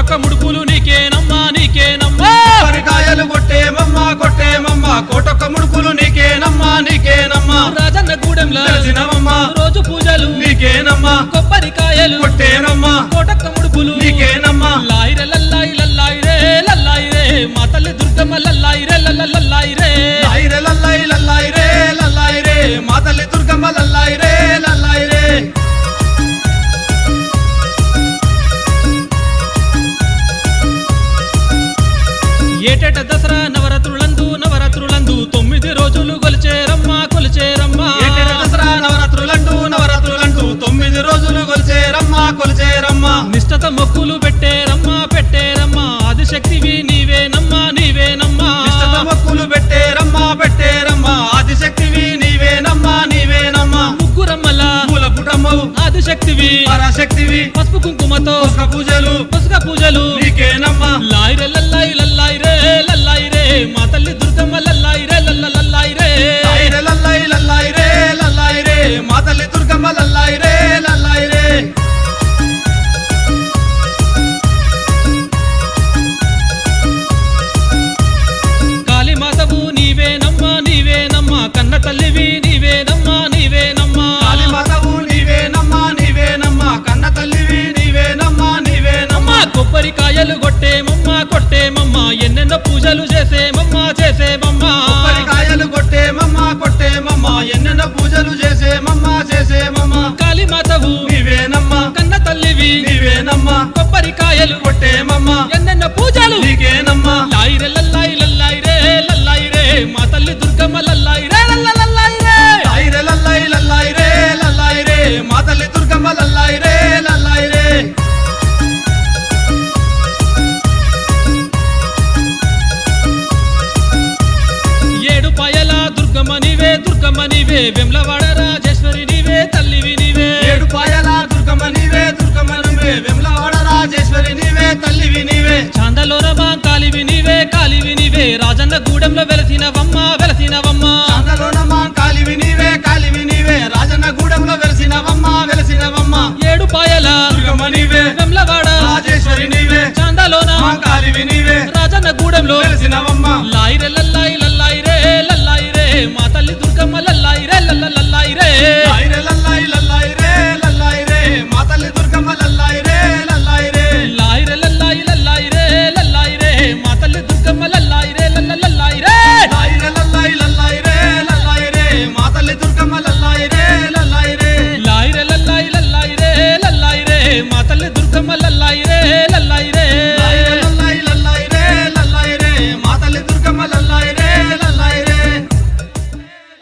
కోటొక్క ముడుపులు నీకేనమ్మా నీకేనమ్మా కొబ్బరికాయలు కొట్టేమమ్మ కొట్టేమమ్మ కోటొక్క ముడుపులు నీకేనమ్మా నీకేనమ్మా రాజన్న గూడెంలో తెలిసినవమ్మా రోజు పూజలు నీకేనమ్మా కొబ్బరికాయలు కొట్టేనమ్మా కోటొక్క ముడుపులు నీకేనమ్మా లాయిరే లల్లాయి లల్లాయి రే లల్లాయి రే మా తల్లి దుర్గమ్మ లల్లాయి రే లల్ల లల్లాయి రే లాయిరే లల్లాయి లల్లాయి రే లల్లాయి రే మా తల్లి దుర్గమ్మ లల్లాయి రే లల్లాయి రే ఏటేట దసరా నవరాత్రులందు నవరాత్రులందు తొమ్మిది రోజులు కొలిచేరమ్మా కొలిచేరమ్మా ఏటేట దసరా నవరాత్రులంటూ నవరాత్రులంటూ తొమ్మిది రోజులు కొలిచేరమ్మా కొలిచేరమ్మా నిష్టత మొక్కులు పెట్టేరమ్మా పెట్టేరమ్మా ఆదిశక్తివి నీవేనమ్మా నీవేనమ్మా నిష్ఠత మొక్కులు పెట్టేరమ్మా పెట్టేరమ్మా ఆదిశక్తివి నీవేనమ్మా నీవేనమ్మా ముగ్గురమ్మల మూల పుటమ్మవు ఆదిశక్తివి పరాశక్తివి పసుపు కుంకుమతో పుష్ప పూజలు పసుక పూజలు నీకేనమ్మా లాయిరే లల్లాయి లల్లాయి రే లల్లాయి రే మా తల్లి దుర్గమ్మ లల్లాయి రే లల్ల లల్లాయి రే లాయిరే లల్లాయి లల్లాయి రే లల్లాయి రే మా తల్లి దుర్గమ్మ లల్లాయి రే లల్లాయి రే కాళీమాతవు నీవేనమ్మా నీవేనమ్మా కన్న తల్లివి నీవేనమ్మా నీవేనమ్మా కాళీమాతవు నీవేనమ్మా నీవేనమ్మా కన్న తల్లివి నీవేనమ్మా నీవేనమ్మా అమ్మా కొబ్బరికాయలు కొట్టేమమ్మా కొట్టేమమ్మా ఎన్నెన్నో పూజలు చేసేమమ్మా చేసేమమ్మా కొబ్బరికాయలు కొట్టేమమ్మా కొట్టేమమ్మా ఎన్నెన్నో పూజలు చేసేమమ్మా చేసేమమ్మా కాళీమాతవు నీవేనమ్మా కన్న తల్లివి నీవేనమ్మా కొబ్బరికాయలు కొట్టేమమ్మా ఎన్నెన్నో పూజలు నీకేనమ్మా లాయిరే లల్లాయి లల్లాయి రే లల్లాయి రే మా తల్లి దుర్గమ్మ లల్లాయి రే లల్ల లల్లాయి రే లాయిరే లల్లాయి లల్లాయి రే లల్లాయి రే మా తల్లి దుర్గమ్మ లల్లాయి రే లల్లాయి రే ఏడు పాయల దుర్గమ్మ నీవే దుర్గమ్మ నీవే వెమ్లవాడ రాజేశ్వరి నీవే తల్లివి నీవే ఏడు పాయల దుర్గమ్మ నీవే దుర్గమ్మ నీవే వెమ్లవాడ రాజేశ్వరి నీవే తల్లివి నీవే చాందలోన కాలివి నీవే కాలివి నీవే రాజన్న గూడెంలో వెలసినవమ్మ వెలసినవమ్మ చాందలోనమ్మ కాలివి నీవే కాలివి నీవే రాజన్న గూడెంలో వెలిసినవమ్మ వెలిసినవమ్మ ఏడు పాయల దుర్గమ్మ నీవే వెమ్లవాడ రాజేశ్వరి నీవే చాందలోన మా కాలివి నీవే రాజన్న గూడెంలో వెలిసినవమ్మ